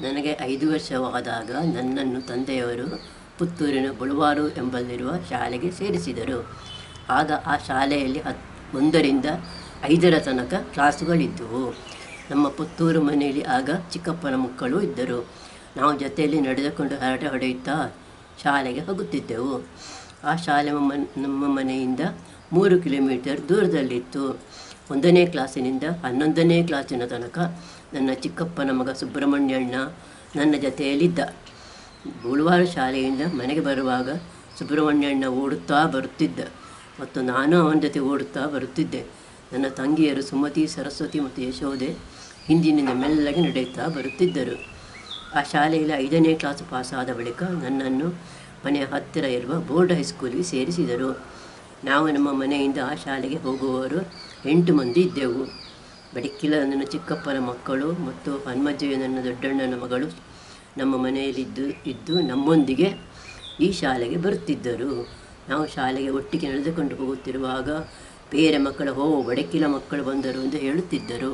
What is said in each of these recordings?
ನನಗೆ ಐದು ವರ್ಷವಾದಾಗ ನನ್ನನ್ನು ತಂದೆಯವರು ಪುತ್ತೂರಿನ ಬುಳವಾರು ಎಂಬಲ್ಲಿರುವ ಶಾಲೆಗೆ ಸೇರಿಸಿದರು ಆಗ ಆ ಶಾಲೆಯಲ್ಲಿ ಹತ್ ಒಂದರಿಂದ ಐದರ ತನಕ ಕ್ಲಾಸುಗಳಿದ್ದವು ನಮ್ಮ ಪುತ್ತೂರು ಮನೆಯಲ್ಲಿ ಆಗ ಚಿಕ್ಕಪ್ಪನ ಮಕ್ಕಳು ಇದ್ದರು ನಾವು ಜೊತೆಯಲ್ಲಿ ನಡೆದುಕೊಂಡು ಹರಟೆ ಹೊಡೆಯುತ್ತಾ ಶಾಲೆಗೆ ಹೋಗುತ್ತಿದ್ದೆವು ಆ ಶಾಲೆ ನಮ್ಮ ನಮ್ಮ ಮನೆಯಿಂದ ಮೂರು ಕಿಲೋಮೀಟರ್ ದೂರದಲ್ಲಿತ್ತು ಒಂದನೇ ಕ್ಲಾಸಿನಿಂದ ಹನ್ನೊಂದನೇ ಕ್ಲಾಸಿನ ತನಕ ನನ್ನ ಚಿಕ್ಕಪ್ಪನ ಮಗ ಸುಬ್ರಹ್ಮಣ್ಯಣ್ಣ ನನ್ನ ಜೊತೆಯಲ್ಲಿದ್ದ ಬುಳುವಾರು ಶಾಲೆಯಿಂದ ಮನೆಗೆ ಬರುವಾಗ ಸುಬ್ರಹ್ಮಣ್ಯಣ್ಣ ಓಡುತ್ತಾ ಬರುತ್ತಿದ್ದ ಮತ್ತು ನಾನು ಅವನ ಜೊತೆ ಓಡುತ್ತಾ ಬರುತ್ತಿದ್ದೆ ನನ್ನ ತಂಗಿಯರು ಸುಮತಿ ಸರಸ್ವತಿ ಮತ್ತು ಯಶೋದೆ ಹಿಂದಿನಿಂದ ಮೆಲ್ಲಗೆ ನಡೆಯುತ್ತಾ ಬರುತ್ತಿದ್ದರು ಆ ಶಾಲೆಯಲ್ಲಿ ಐದನೇ ಕ್ಲಾಸ್ ಪಾಸಾದ ಬಳಿಕ ನನ್ನನ್ನು ಮನೆಯ ಹತ್ತಿರ ಇರುವ ಬೋರ್ಡ್ ಹೈಸ್ಕೂಲಿಗೆ ಸೇರಿಸಿದರು ನಾವು ನಮ್ಮ ಮನೆಯಿಂದ ಆ ಶಾಲೆಗೆ ಹೋಗುವವರು ಎಂಟು ಮಂದಿ ಇದ್ದೆವು ಬಡಿಕಿಲ ನನ್ನ ಚಿಕ್ಕಪ್ಪನ ಮಕ್ಕಳು ಮತ್ತು ಹನುಮಜ್ಜಯ್ಯ ನನ್ನ ದೊಡ್ಡಣ್ಣನ ಮಗಳು ನಮ್ಮ ಮನೆಯಲ್ಲಿದ್ದು ಇದ್ದು ನಮ್ಮೊಂದಿಗೆ ಈ ಶಾಲೆಗೆ ಬರುತ್ತಿದ್ದರು ನಾವು ಶಾಲೆಗೆ ಒಟ್ಟಿಗೆ ನಡೆದುಕೊಂಡು ಹೋಗುತ್ತಿರುವಾಗ ಬೇರೆ ಮಕ್ಕಳು ಹೋ ಬಡಕಿಲ ಮಕ್ಕಳು ಬಂದರು ಎಂದು ಹೇಳುತ್ತಿದ್ದರು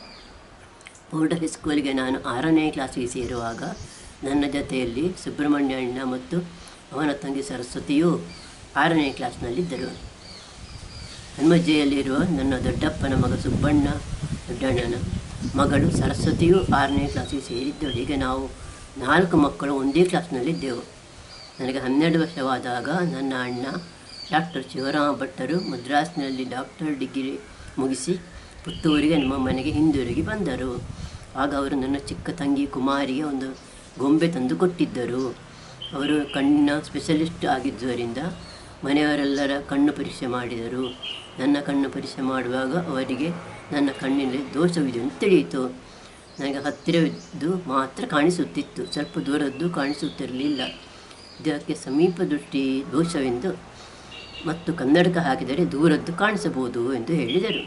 ಬೋರ್ಡ್ ಹೈಸ್ಕೂಲಿಗೆ ನಾನು ಆರನೇ ಕ್ಲಾಸಿಗೆ ಸೇರುವಾಗ ನನ್ನ ಜೊತೆಯಲ್ಲಿ ಸುಬ್ರಹ್ಮಣ್ಯಣ್ಣ ಮತ್ತು ಅವನ ತಂಗಿ ಸರಸ್ವತಿಯು ಆರನೇ ಕ್ಲಾಸ್ನಲ್ಲಿದ್ದರು ಹನುಮಜ್ಜೆಯಲ್ಲಿರುವ ನನ್ನ ದೊಡ್ಡಪ್ಪನ ಮಗ ಸುಬ್ಬಣ್ಣ ದೊಡ್ಡಣ್ಣನ ಮಗಳು ಸರಸ್ವತಿಯು ಆರನೇ ಕ್ಲಾಸಿಗೆ ಸೇರಿದ್ದಳು ಹೀಗೆ ನಾವು ನಾಲ್ಕು ಮಕ್ಕಳು ಒಂದೇ ಕ್ಲಾಸ್ನಲ್ಲಿದ್ದೆವು ನನಗೆ ಹನ್ನೆರಡು ವರ್ಷವಾದಾಗ ನನ್ನ ಅಣ್ಣ ಡಾಕ್ಟರ್ ಶಿವರಾಮ ಭಟ್ಟರು ಮದ್ರಾಸ್ನಲ್ಲಿ ಡಾಕ್ಟರ್ ಡಿಗ್ರಿ ಮುಗಿಸಿ ಪುತ್ತೂರಿಗೆ ನಮ್ಮ ಮನೆಗೆ ಹಿಂದಿರುಗಿ ಬಂದರು ಆಗ ಅವರು ನನ್ನ ಚಿಕ್ಕ ತಂಗಿ ಕುಮಾರಿಗೆ ಒಂದು ಗೊಂಬೆ ತಂದು ಕೊಟ್ಟಿದ್ದರು ಅವರು ಕಣ್ಣಿನ ಸ್ಪೆಷಲಿಸ್ಟ್ ಆಗಿದ್ದರಿಂದ ಮನೆಯವರೆಲ್ಲರ ಕಣ್ಣು ಪರೀಕ್ಷೆ ಮಾಡಿದರು ನನ್ನ ಕಣ್ಣು ಪರೀಕ್ಷೆ ಮಾಡುವಾಗ ಅವರಿಗೆ ನನ್ನ ಕಣ್ಣಿನಲ್ಲಿ ದೋಷವಿದೆ ಅಂತ ತಿಳಿಯಿತು ನನಗೆ ಹತ್ತಿರವಿದ್ದು ಮಾತ್ರ ಕಾಣಿಸುತ್ತಿತ್ತು ಸ್ವಲ್ಪ ದೂರದ್ದು ಕಾಣಿಸುತ್ತಿರಲಿಲ್ಲ ಇದಕ್ಕೆ ಸಮೀಪ ದೃಷ್ಟಿ ದೋಷವೆಂದು ಮತ್ತು ಕನ್ನಡಕ ಹಾಕಿದರೆ ದೂರದ್ದು ಕಾಣಿಸಬಹುದು ಎಂದು ಹೇಳಿದರು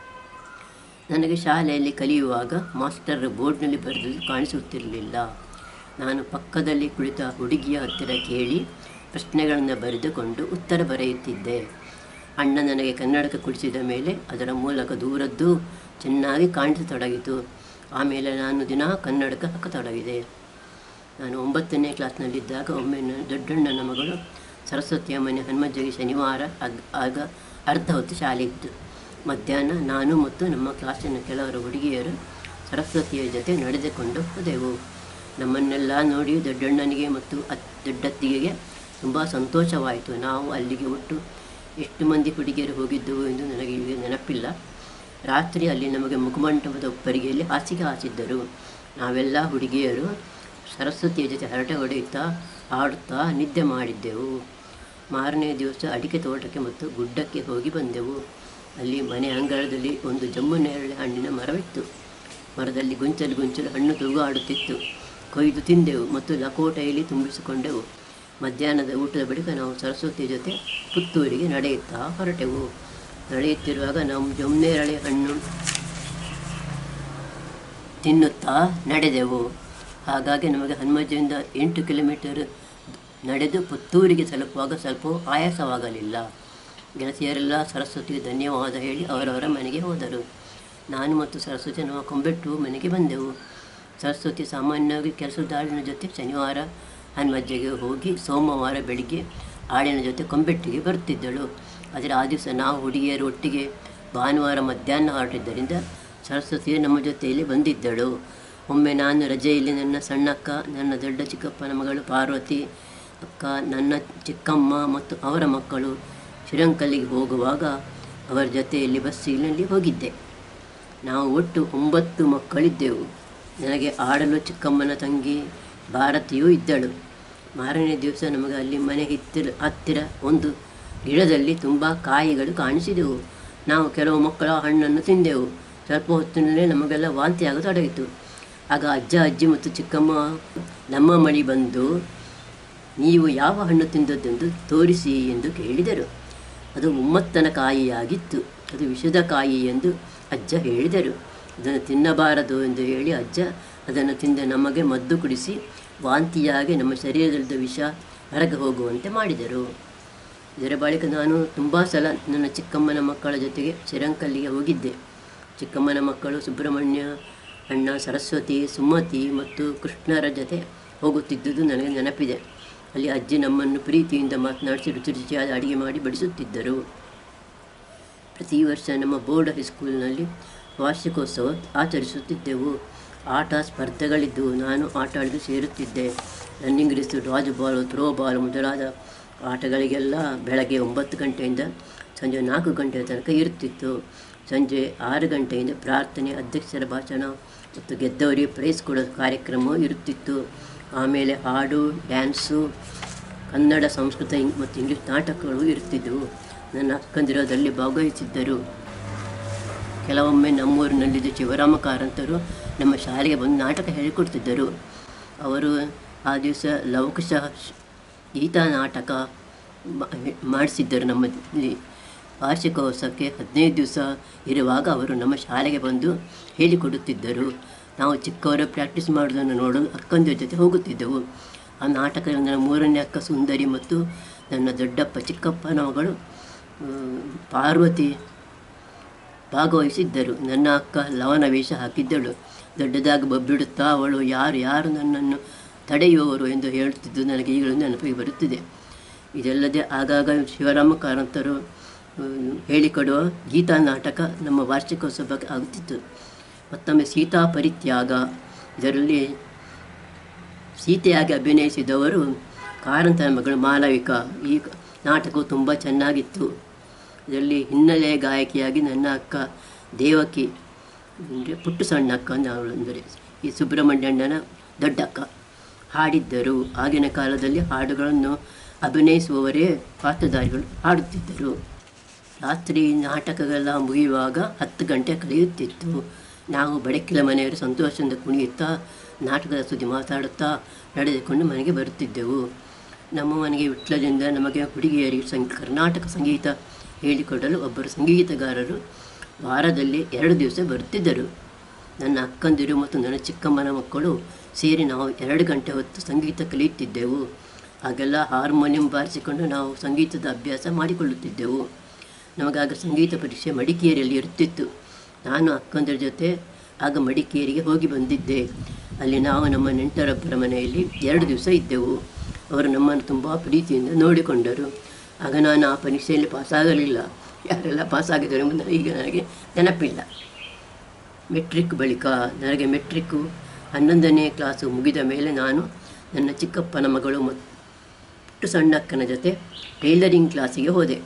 ನನಗೆ ಶಾಲೆಯಲ್ಲಿ ಕಲಿಯುವಾಗ ಮಾಸ್ಟರ್ ಬೋರ್ಡ್ನಲ್ಲಿ ಬರೆದು ಕಾಣಿಸುತ್ತಿರಲಿಲ್ಲ ನಾನು ಪಕ್ಕದಲ್ಲಿ ಕುಳಿತ ಹುಡುಗಿಯ ಹತ್ತಿರ ಕೇಳಿ ಪ್ರಶ್ನೆಗಳನ್ನು ಬರೆದುಕೊಂಡು ಉತ್ತರ ಬರೆಯುತ್ತಿದ್ದೆ ಅಣ್ಣ ನನಗೆ ಕನ್ನಡಕ ಕುಡಿಸಿದ ಮೇಲೆ ಅದರ ಮೂಲಕ ದೂರದ್ದು ಚೆನ್ನಾಗಿ ಕಾಣಿಸತೊಡಗಿತು ಆಮೇಲೆ ನಾನು ದಿನ ಕನ್ನಡಕ ಹಾಕತೊಡಗಿದೆ ನಾನು ಒಂಬತ್ತನೇ ಕ್ಲಾಸ್ನಲ್ಲಿದ್ದಾಗ ಒಮ್ಮೆ ನನ್ನ ದೊಡ್ಡಣ್ಣನ ಮಗಳು ಸರಸ್ವತಿಯ ಮನೆ ಹನುಮಜ್ಜಿಗೆ ಶನಿವಾರ ಆಗ ಆಗ ಅರ್ಧ ಹೊತ್ತು ಶಾಲೆ ಇತ್ತು ಮಧ್ಯಾಹ್ನ ನಾನು ಮತ್ತು ನಮ್ಮ ಕ್ಲಾಸಿನ ಕೆಲವರು ಹುಡುಗಿಯರು ಸರಸ್ವತಿಯ ಜೊತೆ ನಡೆದುಕೊಂಡು ಹೋದೆವು ನಮ್ಮನ್ನೆಲ್ಲ ನೋಡಿ ದೊಡ್ಡಣ್ಣನಿಗೆ ಮತ್ತು ಅತ್ ದೊಡ್ಡತ್ತಿಗೆಗೆ ತುಂಬ ಸಂತೋಷವಾಯಿತು ನಾವು ಅಲ್ಲಿಗೆ ಒಟ್ಟು ಎಷ್ಟು ಮಂದಿ ಹುಡುಗಿಯರು ಹೋಗಿದ್ದೆವು ಎಂದು ನನಗೆ ಈಗ ನೆನಪಿಲ್ಲ ರಾತ್ರಿ ಅಲ್ಲಿ ನಮಗೆ ಮುಖಮಂಟಪದ ಉಪ್ಪರಿಗೆಯಲ್ಲಿ ಹಾಸಿಗೆ ಹಾಸಿದ್ದರು ನಾವೆಲ್ಲ ಹುಡುಗಿಯರು ಸರಸ್ವತಿಯ ಜೊತೆ ಹರಟೆ ಹೊಡೆಯುತ್ತಾ ಆಡುತ್ತಾ ನಿದ್ದೆ ಮಾಡಿದ್ದೆವು ಮಾರನೇ ದಿವಸ ಅಡಿಕೆ ತೋಟಕ್ಕೆ ಮತ್ತು ಗುಡ್ಡಕ್ಕೆ ಹೋಗಿ ಬಂದೆವು ಅಲ್ಲಿ ಮನೆ ಅಂಗಳದಲ್ಲಿ ಒಂದು ಜಮ್ಮು ನೇರಳೆ ಹಣ್ಣಿನ ಮರವಿತ್ತು ಮರದಲ್ಲಿ ಗುಂಚಲು ಗುಂಚಲು ಹಣ್ಣು ತೂಗಾಡುತ್ತಿತ್ತು ಕೊಯ್ದು ತಿಂದೆವು ಮತ್ತು ಲಕೋಟೆಯಲ್ಲಿ ತುಂಬಿಸಿಕೊಂಡೆವು ಮಧ್ಯಾಹ್ನದ ಊಟದ ಬಳಿಕ ನಾವು ಸರಸ್ವತಿಯ ಜೊತೆ ಪುತ್ತೂರಿಗೆ ನಡೆಯುತ್ತಾ ಹೊರಟೆವು ನಡೆಯುತ್ತಿರುವಾಗ ನಾವು ಜಮ್ನೇರಳೆ ಹಣ್ಣು ತಿನ್ನುತ್ತಾ ನಡೆದೆವು ಹಾಗಾಗಿ ನಮಗೆ ಹನುಮಜ್ಜಿಯಿಂದ ಎಂಟು ಕಿಲೋಮೀಟರ್ ನಡೆದು ಪುತ್ತೂರಿಗೆ ತಲುಪುವಾಗ ಸ್ವಲ್ಪ ಆಯಾಸವಾಗಲಿಲ್ಲ ಗೆಳತಿಯರೆಲ್ಲ ಸರಸ್ವತಿಗೆ ಧನ್ಯವಾದ ಹೇಳಿ ಅವರವರ ಮನೆಗೆ ಹೋದರು ನಾನು ಮತ್ತು ಸರಸ್ವತಿ ನಮ್ಮ ಕೊಂಬೆಟ್ಟು ಮನೆಗೆ ಬಂದೆವು ಸರಸ್ವತಿ ಸಾಮಾನ್ಯವಾಗಿ ಕೆಲಸದ ಆಳಿನ ಜೊತೆ ಶನಿವಾರ ಹನುಮಜ್ಜೆಗೆ ಹೋಗಿ ಸೋಮವಾರ ಬೆಳಿಗ್ಗೆ ಆಳಿನ ಜೊತೆ ಕೊಂಬೆಟ್ಟಿಗೆ ಬರುತ್ತಿದ್ದಳು ಆದರೆ ಆ ದಿವಸ ನಾವು ಹುಡುಗಿಯರು ಒಟ್ಟಿಗೆ ಭಾನುವಾರ ಮಧ್ಯಾಹ್ನ ಹೊರಟಿದ್ದರಿಂದ ಸರಸ್ವತಿ ನಮ್ಮ ಜೊತೆಯಲ್ಲಿ ಬಂದಿದ್ದಳು ಒಮ್ಮೆ ನಾನು ರಜೆಯಲ್ಲಿ ನನ್ನ ಸಣ್ಣಕ್ಕ ನನ್ನ ದೊಡ್ಡ ಚಿಕ್ಕಪ್ಪನ ಮಗಳು ಪಾರ್ವತಿ ಅಕ್ಕ ನನ್ನ ಚಿಕ್ಕಮ್ಮ ಮತ್ತು ಅವರ ಮಕ್ಕಳು ಶ್ರೀರಂಕಲ್ಲಿಗೆ ಹೋಗುವಾಗ ಅವರ ಜೊತೆಯಲ್ಲಿ ಬಸ್ಸಿನಲ್ಲಿ ಹೋಗಿದ್ದೆ ನಾವು ಒಟ್ಟು ಒಂಬತ್ತು ಮಕ್ಕಳಿದ್ದೆವು ನನಗೆ ಆಡಲು ಚಿಕ್ಕಮ್ಮನ ತಂಗಿ ಭಾರತಿಯೂ ಇದ್ದಳು ಮಾರನೇ ದಿವಸ ನಮಗೆ ಅಲ್ಲಿ ಮನೆ ಹಿತ್ತಿರ ಹತ್ತಿರ ಒಂದು ಗಿಡದಲ್ಲಿ ತುಂಬ ಕಾಯಿಗಳು ಕಾಣಿಸಿದೆವು ನಾವು ಕೆಲವು ಮಕ್ಕಳ ಹಣ್ಣನ್ನು ತಿಂದೆವು ಸ್ವಲ್ಪ ಹೊತ್ತಿನಲ್ಲೇ ನಮಗೆಲ್ಲ ವಾಂತಿ ಆಗತೊಡಗಿತು ಆಗ ಅಜ್ಜ ಅಜ್ಜಿ ಮತ್ತು ಚಿಕ್ಕಮ್ಮ ನಮ್ಮ ಮಳಿ ಬಂದು ನೀವು ಯಾವ ಹಣ್ಣು ತಿಂದದ್ದೆಂದು ತೋರಿಸಿ ಎಂದು ಕೇಳಿದರು ಅದು ಉಮ್ಮತ್ತನ ಕಾಯಿಯಾಗಿತ್ತು ಅದು ವಿಷದ ಕಾಯಿ ಎಂದು ಅಜ್ಜ ಹೇಳಿದರು ಅದನ್ನು ತಿನ್ನಬಾರದು ಎಂದು ಹೇಳಿ ಅಜ್ಜ ಅದನ್ನು ತಿಂದ ನಮಗೆ ಮದ್ದು ಕುಡಿಸಿ ವಾಂತಿಯಾಗಿ ನಮ್ಮ ಶರೀರದಲ್ಲಿದ್ದ ವಿಷ ಹೊರಗೆ ಹೋಗುವಂತೆ ಮಾಡಿದರು ಇದರ ಬಳಿಕ ನಾನು ತುಂಬ ಸಲ ನನ್ನ ಚಿಕ್ಕಮ್ಮನ ಮಕ್ಕಳ ಜೊತೆಗೆ ಶ್ರೀರಂಕಲ್ಲಿಗೆ ಹೋಗಿದ್ದೆ ಚಿಕ್ಕಮ್ಮನ ಮಕ್ಕಳು ಸುಬ್ರಹ್ಮಣ್ಯ ಅಣ್ಣ ಸರಸ್ವತಿ ಸುಮತಿ ಮತ್ತು ಕೃಷ್ಣರ ಜೊತೆ ಹೋಗುತ್ತಿದ್ದುದು ನನಗೆ ನೆನಪಿದೆ ಅಲ್ಲಿ ಅಜ್ಜಿ ನಮ್ಮನ್ನು ಪ್ರೀತಿಯಿಂದ ಮಾತನಾಡಿಸಿ ರುಚಿ ರುಚಿಯಾದ ಅಡುಗೆ ಮಾಡಿ ಬಡಿಸುತ್ತಿದ್ದರು ಪ್ರತಿ ವರ್ಷ ನಮ್ಮ ಬೋರ್ಡ್ ಹೈಸ್ಕೂಲ್ನಲ್ಲಿ ವಾರ್ಷಿಕೋತ್ಸವ ಆಚರಿಸುತ್ತಿದ್ದೆವು ಆಟ ಸ್ಪರ್ಧೆಗಳಿದ್ದವು ನಾನು ಆಟ ಆಡಲು ಸೇರುತ್ತಿದ್ದೆ running race dodge ball throw ball ಮೊದಲಾದ ಆಟಗಳಿಗೆಲ್ಲ ಬೆಳಗ್ಗೆ ಒಂಬತ್ತು ಗಂಟೆಯಿಂದ ಸಂಜೆ ನಾಲ್ಕು ಗಂಟೆಯ ತನಕ ಇರುತ್ತಿತ್ತು ಸಂಜೆ ಆರು ಗಂಟೆಯಿಂದ ಪ್ರಾರ್ಥನೆ ಅಧ್ಯಕ್ಷರ ಭಾಷಣ ಮತ್ತು ಗೆದ್ದವರಿಗೆ ಪ್ರೈಸ್ ಕೊಡೋ ಕಾರ್ಯಕ್ರಮ ಇರುತ್ತಿತ್ತು ಆಮೇಲೆ ಹಾಡು ಡ್ಯಾನ್ಸು ಕನ್ನಡ ಸಂಸ್ಕೃತ ಇಂಗ್- ಮತ್ತು ಇಂಗ್ಲೀಷ್ ನಾಟಕಗಳು ಇರುತ್ತಿದ್ದವು ನನ್ನ ಅಕ್ಕಂದಿರೋದಲ್ಲಿ ಭಾಗವಹಿಸಿದ್ದರು ಕೆಲವೊಮ್ಮೆ ನಮ್ಮೂರಿನಲ್ಲಿದ್ದ ಶಿವರಾಮ ಕಾರಂತರು ನಮ್ಮ ಶಾಲೆಗೆ ಬಂದು ನಾಟಕ ಹೇಳಿಕೊಡ್ತಿದ್ದರು ಅವರು ಆ ದಿವಸ ಲವಕುಶ ಗೀತಾ ನಾಟಕ ಮಾ- ಮಾಡಿಸಿದ್ದರು ನಮ್ಮಲ್ಲಿ ವಾರ್ಷಿಕೋತ್ಸವಕ್ಕೆ ಹದಿನೈದು ದಿವಸ ಇರುವಾಗ ಅವರು ನಮ್ಮ ಶಾಲೆಗೆ ಬಂದು ಹೇಳಿಕೊಡುತ್ತಿದ್ದರು ನಾವು ಚಿಕ್ಕವರು ಪ್ರಾಕ್ಟೀಸ್ ಮಾಡೋದನ್ನು ನೋಡಲು ಅಕ್ಕಂದಿರ ಜೊತೆ ಹೋಗುತ್ತಿದ್ದೆವು ಆ ನಾಟಕದಲ್ಲಿ ನನ್ನ ಮೂರನೇ ಅಕ್ಕ ಸುಂದರಿ ಮತ್ತು ನನ್ನ ದೊಡ್ಡಪ್ಪ ಚಿಕ್ಕಪ್ಪನ ಮಗಳು ಆ, ಪಾರ್ವತಿ ಭಾಗವಹಿಸಿದ್ದರು ನನ್ನ ಅಕ್ಕ ಲವನ ವೇಷ ಹಾಕಿದ್ದಳು ದೊಡ್ಡದಾಗಿ ಬಬ್ಬಿಡುತ್ತಾ ಅವಳು ಯಾರು ಯಾರು ನನ್ನನ್ನು ತಡೆಯುವವರು ಎಂದು ಹೇಳುತ್ತಿದ್ದು ನನಗೆ ಈಗಲೂ ನೆನಪಿಗೆ ಬರುತ್ತಿದೆ ಇದಲ್ಲದೆ ಆಗಾಗ ಶಿವರಾಮ ಕಾರಂತರು ಆ, ಹೇಳಿಕೊಡುವ ಗೀತಾ ನಾಟಕ ನಮ್ಮ ವಾರ್ಷಿಕೋತ್ಸವಕ್ಕೆ ಆಗುತ್ತಿತ್ತು ಮತ್ತೊಮ್ಮೆ ಸೀತಾ ಪರಿತ್ಯಾಗ ಇದರಲ್ಲಿ ಸೀತೆಯಾಗಿ ಅಭಿನಯಿಸಿದವರು ಕಾರಂತನ ಮಗಳು ಮಾಲವಿಕಾ ಈ ನಾಟಕವು ತುಂಬ ಚೆನ್ನಾಗಿತ್ತು ಇದರಲ್ಲಿ ಹಿನ್ನೆಲೆ ಗಾಯಕಿಯಾಗಿ ನನ್ನ ಅಕ್ಕ ದೇವಕಿ ಅಂದರೆ ಪುಟ್ಟು ಸಣ್ಣ ಅಕ್ಕ ಅವಳು ಅಂದರೆ ಈ ಸುಬ್ರಹ್ಮಣ್ಯಣ್ಣನ ದೊಡ್ಡಕ್ಕ ಹಾಡಿದ್ದರು ಆಗಿನ ಕಾಲದಲ್ಲಿ ಹಾಡುಗಳನ್ನು ಅಭಿನಯಿಸುವವರೇ ಪಾತ್ರಧಾರಿಗಳು ಹಾಡುತ್ತಿದ್ದರು ರಾತ್ರಿ ನಾಟಕಗಳೆಲ್ಲ ಮುಗಿಯುವಾಗ ಹತ್ತು ಗಂಟೆ ಕಳೆಯುತ್ತಿತ್ತು ನಾವು ಬಡಕಿಲ ಮನೆಯವರು ಸಂತೋಷದಿಂದ ಕುಣಿಯುತ್ತಾ ನಾಟಕದ ಸುದ್ದಿ ಮಾತಾಡುತ್ತಾ ನಡೆದುಕೊಂಡು ಮನೆಗೆ ಬರುತ್ತಿದ್ದೆವು ನಮ್ಮ ಮನೆಗೆ ವಿಟ್ಲದಿಂದ ನಮಗೆ ಹುಡುಗಿಯರಿಗೆ ಸಂಗ್ ಕರ್ನಾಟಕ ಸಂಗೀತ ಹೇಳಿಕೊಡಲು ಒಬ್ಬರು ಸಂಗೀತಗಾರರು ವಾರದಲ್ಲಿ ಎರಡು ದಿವಸ ಬರುತ್ತಿದ್ದರು ನನ್ನ ಅಕ್ಕಂದಿರು ಮತ್ತು ನನ್ನ ಚಿಕ್ಕಮ್ಮನ ಮಕ್ಕಳು ಸೇರಿ ನಾವು ಎರಡು ಗಂಟೆ ಹೊತ್ತು ಸಂಗೀತ ಕಲಿಯುತ್ತಿದ್ದೆವು ಆಗೆಲ್ಲ ಹಾರ್ಮೋನಿಯಂ ಬಾರಿಸಿಕೊಂಡು ನಾವು ಸಂಗೀತದ ಅಭ್ಯಾಸ ಮಾಡಿಕೊಳ್ಳುತ್ತಿದ್ದೆವು ನಮಗಾಗ ಸಂಗೀತ ಪರೀಕ್ಷೆ ಮಡಿಕೇರಿಯಲ್ಲಿ ಇರುತ್ತಿತ್ತು ನಾನು ಅಕ್ಕಂದರ ಜೊತೆ ಆಗ ಮಡಿಕೇರಿಗೆ ಹೋಗಿ ಬಂದಿದ್ದೆ ಅಲ್ಲಿ ನಾವು ನಮ್ಮ ನೆಂಟರೊಬ್ಬರ ಮನೆಯಲ್ಲಿ ಎರಡು ದಿವಸ ಇದ್ದೆವು ಅವರು ನಮ್ಮನ್ನು ತುಂಬ ಪ್ರೀತಿಯಿಂದ ನೋಡಿಕೊಂಡರು ಆಗ ನಾನು ಆ ಪರೀಕ್ಷೆಯಲ್ಲಿ ಪಾಸಾಗಲಿಲ್ಲ ಯಾರೆಲ್ಲ ಪಾಸಾಗಿದ್ದಾರೆ ಎಂಬುದು ಈಗ ನನಗೆ ನೆನಪಿಲ್ಲ ಮೆಟ್ರಿಕ್ ಬಳಿಕ ನನಗೆ ಮೆಟ್ರಿಕ್ಕು ಹನ್ನೊಂದನೇ ಕ್ಲಾಸು ಮುಗಿದ ಮೇಲೆ ನಾನು ನನ್ನ ಚಿಕ್ಕಪ್ಪನ ಮಗಳು ಮತ್ತು ಸಣ್ಣಕ್ಕನ ಜೊತೆ ಟೈಲರಿಂಗ್ ಕ್ಲಾಸಿಗೆ ಹೋದೆ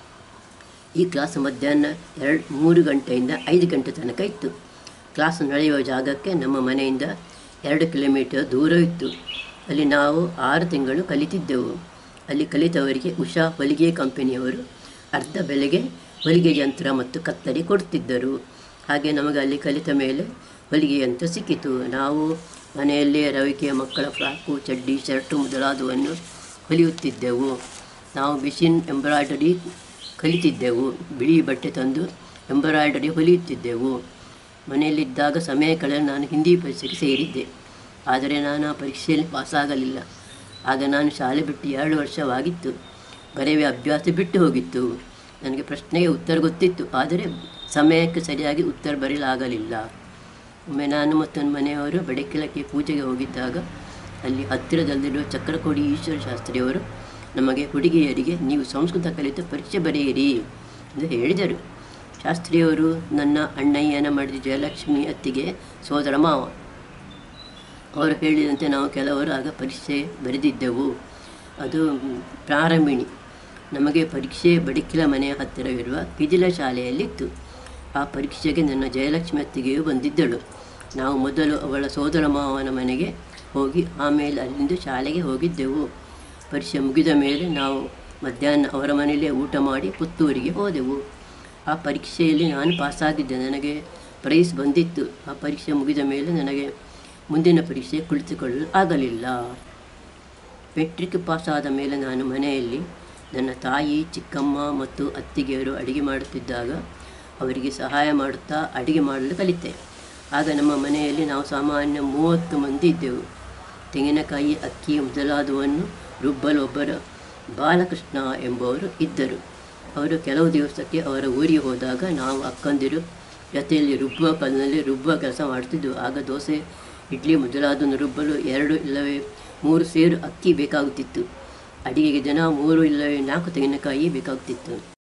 ಈ ಕ್ಲಾಸ್ ಮಧ್ಯಾಹ್ನ ಎರಡು ಮೂರು ಗಂಟೆಯಿಂದ ಐದು ಗಂಟೆ ತನಕ ಇತ್ತು ಕ್ಲಾಸ್ ನಡೆಯುವ ಜಾಗಕ್ಕೆ ನಮ್ಮ ಮನೆಯಿಂದ ಎರಡು ಕಿಲೋಮೀಟರ್ ದೂರ ಇತ್ತು ಅಲ್ಲಿ ನಾವು ಆರು ತಿಂಗಳು ಕಲಿತಿದ್ದೆವು ಅಲ್ಲಿ ಕಲಿತವರಿಗೆ ಉಷಾ ಹೊಲಿಗೆ ಕಂಪನಿಯವರು ಅರ್ಧ ಬೆಲೆಗೆ ಹೊಲಿಗೆ ಯಂತ್ರ ಮತ್ತು ಕತ್ತರಿ ಕೊಡ್ತಿದ್ದರು ಹಾಗೆ ನಮಗೆ ಅಲ್ಲಿ ಕಲಿತ ಮೇಲೆ ಹೊಲಿಗೆ ಯಂತ್ರ ಸಿಕ್ಕಿತು ನಾವು ಮನೆಯಲ್ಲೇ ರವಿಕೆಯ ಮಕ್ಕಳ ಫ್ರಾಕು ಚಡ್ಡಿ ಶರ್ಟು ಮೊದಲಾದವನ್ನು ಹೊಲಿಯುತ್ತಿದ್ದೆವು ನಾವು ಮಿಷಿನ್ ಎಂಬ್ರಾಯ್ಡರಿ ಕಲಿತಿದ್ದೆವು ಬಿಳಿ ಬಟ್ಟೆ ತಂದು ಎಂಬ್ರಾಯ್ಡರಿ ಹೊಲಿಯುತ್ತಿದ್ದೆವು ಮನೆಯಲ್ಲಿದ್ದಾಗ ಸಮಯ ಕಳೆದು ನಾನು ಹಿಂದಿ ಪರೀಕ್ಷೆಗೆ ಸೇರಿದ್ದೆ ಆದರೆ ನಾನು ಆ ಪರೀಕ್ಷೆಯಲ್ಲಿ ಪಾಸಾಗಲಿಲ್ಲ ಆಗ ನಾನು ಶಾಲೆ ಬಿಟ್ಟು ಎರಡು ವರ್ಷವಾಗಿತ್ತು ಬರೆಯುವ ಅಭ್ಯಾಸ ಬಿಟ್ಟು ಹೋಗಿತ್ತು ನನಗೆ ಪ್ರಶ್ನೆಗೆ ಉತ್ತರ ಗೊತ್ತಿತ್ತು ಆದರೆ ಸಮಯಕ್ಕೆ ಸರಿಯಾಗಿ ಉತ್ತರ ಬರೆಯಲಾಗಲಿಲ್ಲ ಒಮ್ಮೆ ನಾನು ಮತ್ತು ನನ್ನ ಮನೆಯವರು ಬಡಕೆಲಕ್ಕೆ ಪೂಜೆಗೆ ಹೋಗಿದ್ದಾಗ ಅಲ್ಲಿ ಹತ್ತಿರದಲ್ಲಿರುವ ಚಕ್ರಕೋಡಿ ಈಶ್ವರ ಶಾಸ್ತ್ರಿಯವರು ನಮಗೆ ಹುಡುಗಿಯರಿಗೆ ನೀವು ಸಂಸ್ಕೃತ ಕಲಿತು ಪರೀಕ್ಷೆ ಬರೆಯಿರಿ ಎಂದು ಹೇಳಿದರು ಶಾಸ್ತ್ರಿಯವರು ನನ್ನ ಅಣ್ಣಯ್ಯನ ಮಡದಿ ಜಯಲಕ್ಷ್ಮಿ ಅತ್ತಿಗೆ ಸೋದರ ಮಾವ ಅವರು ಹೇಳಿದಂತೆ ನಾವು ಕೆಲವರು ಆಗ ಪರೀಕ್ಷೆ ಬರೆದಿದ್ದೆವು ಅದು ಪ್ರಾರಂಭಿಣಿ ನಮಗೆ ಪರೀಕ್ಷೆ ಬಡಿಕಿಲ ಮನೆಯ ಹತ್ತಿರವಿರುವ ಕಿಜಿಲ ಶಾಲೆಯಲ್ಲಿತ್ತು ಆ ಪರೀಕ್ಷೆಗೆ ನನ್ನ ಜಯಲಕ್ಷ್ಮಿ ಅತ್ತಿಗೆಯು ಬಂದಿದ್ದಳು ನಾವು ಮೊದಲು ಅವಳ ಸೋದರ ಮಾವನ ಮನೆಗೆ ಹೋಗಿ ಆಮೇಲೆ ಅಲ್ಲಿಂದ ಶಾಲೆಗೆ ಹೋಗಿದ್ದೆವು ಪರೀಕ್ಷೆ ಮುಗಿದ ಮೇಲೆ ನಾವು ಮಧ್ಯಾಹ್ನ ಅವರ ಮನೆಯಲ್ಲೇ ಊಟ ಮಾಡಿ ಪುತ್ತೂರಿಗೆ ಹೋದೆವು ಆ ಪರೀಕ್ಷೆಯಲ್ಲಿ ನಾನು ಪಾಸಾಗಿದ್ದೆ ನನಗೆ ಪ್ರೈಸ್ ಬಂದಿತ್ತು ಆ ಪರೀಕ್ಷೆ ಮುಗಿದ ಮೇಲೆ ನನಗೆ ಮುಂದಿನ ಪರೀಕ್ಷೆ ಕುಳಿತುಕೊಳ್ಳಲು ಆಗಲಿಲ್ಲ ಮೆಟ್ರಿಕ್ ಪಾಸಾದ ಮೇಲೆ ನಾನು ಮನೆಯಲ್ಲಿ ನನ್ನ ತಾಯಿ ಚಿಕ್ಕಮ್ಮ ಮತ್ತು ಅತ್ತಿಗೆಯರು ಅಡಿಗೆ ಮಾಡುತ್ತಿದ್ದಾಗ ಅವರಿಗೆ ಸಹಾಯ ಮಾಡುತ್ತಾ ಅಡಿಗೆ ಮಾಡಲು ಕಲಿತೆ ಆಗ ನಮ್ಮ ಮನೆಯಲ್ಲಿ ನಾವು ಸಾಮಾನ್ಯ ಮೂವತ್ತು ಮಂದಿ ಇದ್ದೆವು ತೆಂಗಿನಕಾಯಿ ಅಕ್ಕಿ ಮೊದಲಾದವನ್ನು ರುಬ್ಬಲು ಒಬ್ಬರು ಬಾಲಕೃಷ್ಣ ಎಂಬುವರು ಇದ್ದರು ಅವರು ಕೆಲವು ದಿವಸಕ್ಕೆ ಅವರ ಊರಿಗೆ ಹೋದಾಗ ನಾವು ಅಕ್ಕಂದಿರು ಜೊತೆಯಲ್ಲಿ ರುಬ್ಬುವ ಕಲ್ಲಿನಲ್ಲಿ ರುಬ್ಬುವ ಕೆಲಸ ಮಾಡ್ತಿದ್ದು ಆಗ ದೋಸೆ ಇಡ್ಲಿ ಮೊದಲಾದನ್ನು ರುಬ್ಬಲು ಎರಡು ಇಲ್ಲವೇ ಮೂರು ಸೇರು ಅಕ್ಕಿ ಬೇಕಾಗುತ್ತಿತ್ತು ಅಡಿಗೆಗೆ ಜನ ಮೂರು ಇಲ್ಲವೇ ನಾಲ್ಕು ತೆಂಗಿನಕಾಯಿ ಬೇಕಾಗುತ್ತಿತ್ತು